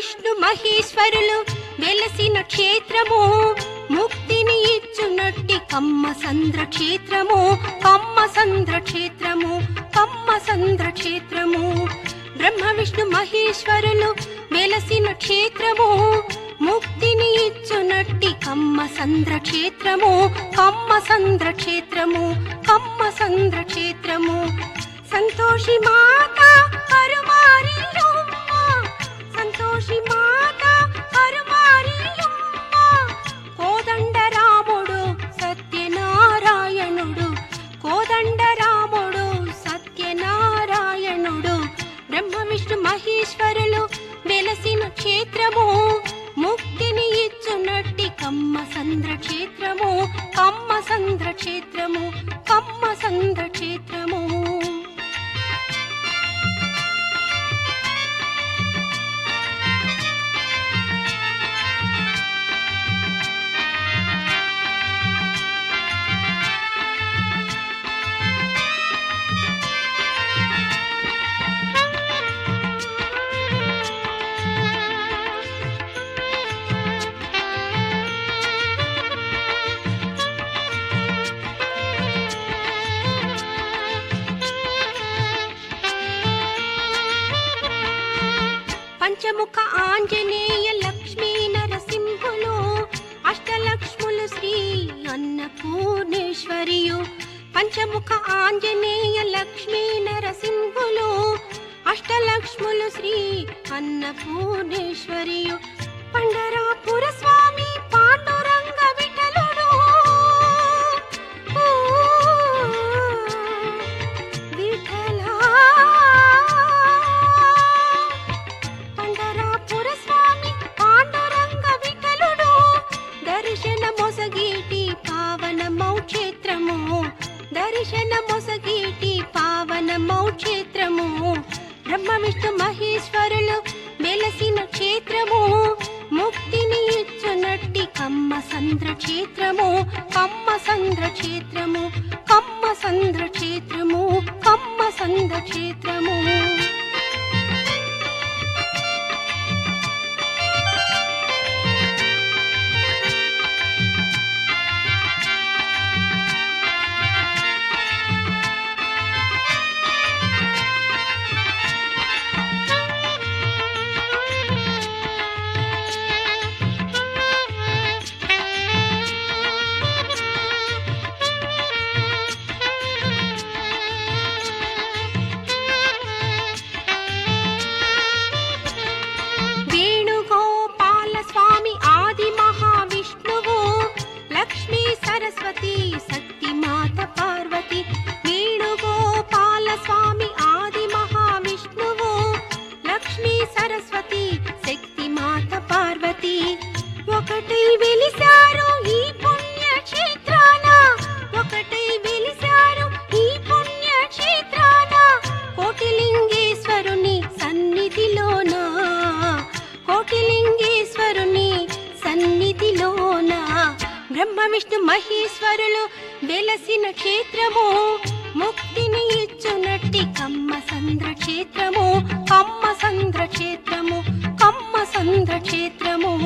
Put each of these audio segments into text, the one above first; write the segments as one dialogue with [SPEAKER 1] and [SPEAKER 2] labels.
[SPEAKER 1] విష్ణు మహేశ్వరులు వెలసిన క్షేత్రము ముక్తిని ఇచ్చునట్టి కమ్మ సంద్ర క్షేత్రము కమ్మ సంద్ర క్షేత్రము కమ్మ సంద్ర క్షేత్రము బ్రహ్మ విష్ణు మహేశ్వరులు వెలసిన క్షేత్రము ముక్తిని ఇచ్చునట్టి కమ్మ సంద్ర క్షేత్రము కమ్మ సంద్ర క్షేత్రము కమ్మ సంద్ర క్షేత్రము సంతోషి మాత కరుమారియమ్మ సంతోషి మాత కరుమారియమ్మ కోదండ రాముడు సత్యనారాయణుడు కోదండ రాముడు సత్యనారాయణుడు బ్రహ్మ విష్ణు మహేశ్వరులు వెలసిన క్షేత్రము ముక్తిని ఇచ్చునట్టి కమ్మ సంద్ర క్షేత్రము కమ్మ సంద్ర క్షేత్రము కమ్మ సంద్ర క్షేత్రము పంచముఖ ఆంజనేయ లక్ష్మీ నరసింహులు అష్టలక్ష్ములు శ్రీ అన్నపూర్ణేశ్వరియు పంచముఖ ఆంజనేయ లక్ష్మీ నరసింహులు అష్టలక్ష్ములు శ్రీ అన్నపూర్ణేశ్వరియు పండరాపుర స్వామి పాండురంగ విఠలుడు ఊ, విఠలా పండరాపుర స్వామి పాండురంగ విఠలుడు దర్శన మొసగీటి పావన మౌక్షేత్రము దర్శన మొసగీటి పావన మౌక్షేత్రము బ్రహ్మ విష్ణు మహేశ్వరులు వెలసిన క్షేత్రము ముక్తిని ఇచ్చునట్టి కమ్మ సంద్ర క్షేత్రము కమ్మ సంద్ర క్షేత్రము కమ్మ సంద్ర క్షేత్రము కమ్మ సంద్ర క్షేత్రము వేణుగోపాల స్వామి ఆది మహావిష్ణువు లక్ష్మీ సరస్వతి శక్తి మాత పార్వతి వేణుగోపాల స్వామి ఆది మహావిష్ణువు లక్ష్మీ సరస్వతి శక్తి మాత పార్వతి ఒకటై వెలిశారు ఈ పుణ్య క్షేత్రాన ఒకటై వెలిశారు ఈ పుణ్య క్షేత్రాన కోటిలింగేశ్వరుని సన్నిధిలోన కోటిలింగేశ్వరుని సన్నిధిలోన బ్రహ్మ విష్ణు మహేశ్వరులు వెలసిన క్షేత్రము ముక్తిని ఇచ్చునట్టి కమ్మ సంద్ర క్షేత్రము కమ్మ సంద్ర క్షేత్రము కమ్మ సంద్ర క్షేత్రము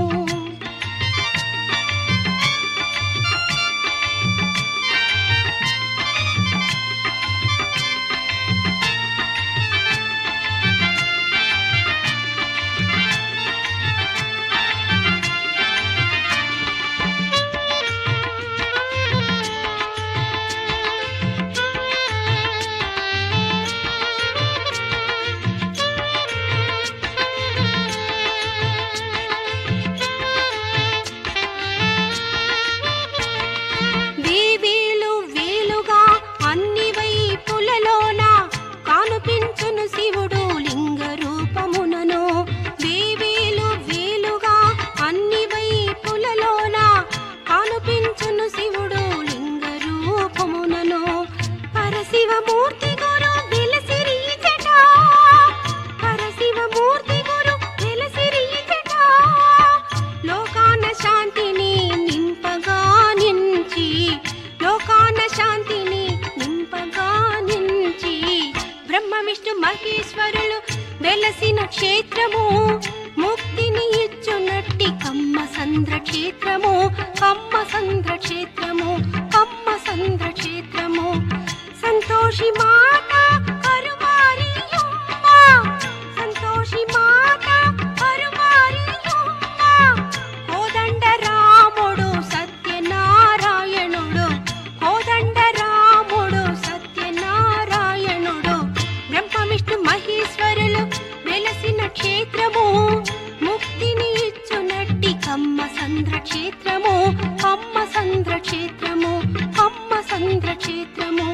[SPEAKER 1] కమ్మ సంద్ర క్షేత్రము అమ్మ సంద్ర క్షేత్రము అమ్మ సంద్ర క్షేత్రము